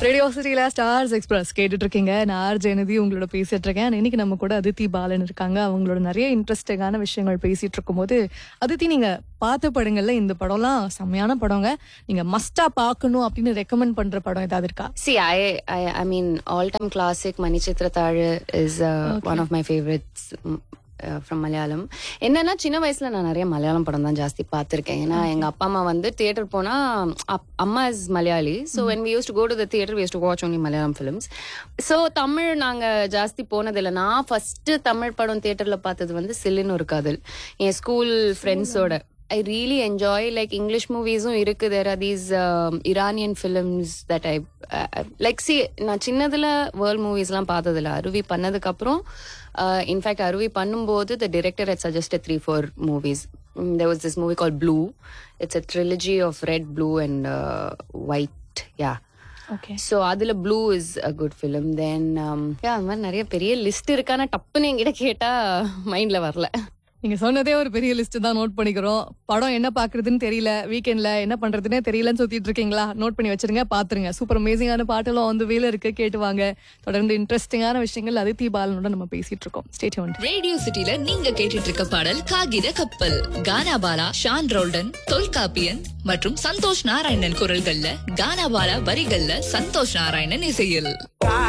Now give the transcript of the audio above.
Radio சிட்டியில stars express கேட்டுட்டு இருக்கீங்க நான் ஆர் ஜெயநிதி உங்களோட பேசிட்டு இருக்கேன் இன்னைக்கு நம்ம கூட அதித்தி பாலன் இருக்காங்க அவங்களோட நிறைய இன்ட்ரெஸ்டிங்கான விஷயங்கள் பேசிட்டு இருக்கும்போது அதித்தி நீங்க பார்த்த படங்கள்ல இந்த படம்லாம் செம்மையான படங்க நீங்க மஸ்டா பார்க்கணும் அப்படின்னு ரெக்கமெண்ட் பண்ற படம் ஏதாவது இருக்கா See, I, I, I mean, all-time classic Manichitra Tharu is uh, one of my favorites mm, uh, from Malayalam. என்னன்னா சின்ன வயசுல நான் நிறைய மலையாளம் படம் தான் ஜாஸ்தி பார்த்திருக்கேன் ஏன்னா எங்க அப்பா அம்மா வந்து தியேட்டர் போனா அப்- அம்மா is Malayali so when we use to go to the theatre we use to watch only Malayalam films so Tamil நாங்க ஜாஸ்தி போனதில்லை நான் ஃபர்ஸ்ட் தமிழ் படம் தியேட்டர்ல பார்த்தது வந்து சில்லுன்னு ஒரு காதல் என் ஸ்கூல் ஃப்ரெண்ட்ஸோட I really enjoy like English மூவிஸும் இருக்கு there are these Iranian films that I like see நான் சின்னதுல வேர்ல்ட் மூவிஸ்லாம் பார்த்ததில்ல அருவி பண்ணதுக்கு அப்புறம் இன்ஃபேக்ட் அருவி பண்ணும்போது the director had suggested three four movies there was this movie called blue it's a trilogy of red blue and uh, white yeah okay so அதுல Blue is a good film then yeah அந்த மாதிரி நிறைய பெரிய list இருக்கான டப்புன்னு என்கிட்ட கேட்டா மைண்ட்ல வரல நீங்க சொன்னதே ஒரு பெரிய லிஸ்ட் தான் நோட் பண்ணிக்கிறோம் படம் என்ன பாக்குறதுன்னு தெரியல வீக்கெண்ட்ல என்ன பண்றதுன்னே தெரியலன்னு சுத்திட்டு இருக்கீங்களா நோட் பண்ணி வச்சிருங்க பாத்துருங்க சூப்பர் அமேசிங்கான பாட்டெல்லாம் வந்து வேல இருக்கு கேட்டு வாங்க தொடர்ந்து இன்ட்ரெஸ்டிங்கான விஷயங்கள் அதித்தி பாலனோட நம்ம பேசிட்டு இருக்கோம் ஸ்டேட் ரேடியோ சிட்டில நீங்க கேட்டுட்டு இருக்க பாடல் காகித கப்பல் கானாபாலா ஷான் ரோல்டன் தொல்காப்பியன் மற்றும் சந்தோஷ் நாராயணன் குரல்கள்ல கானாபாலா வரிகள்ல சந்தோஷ் நாராயணன் இசையில்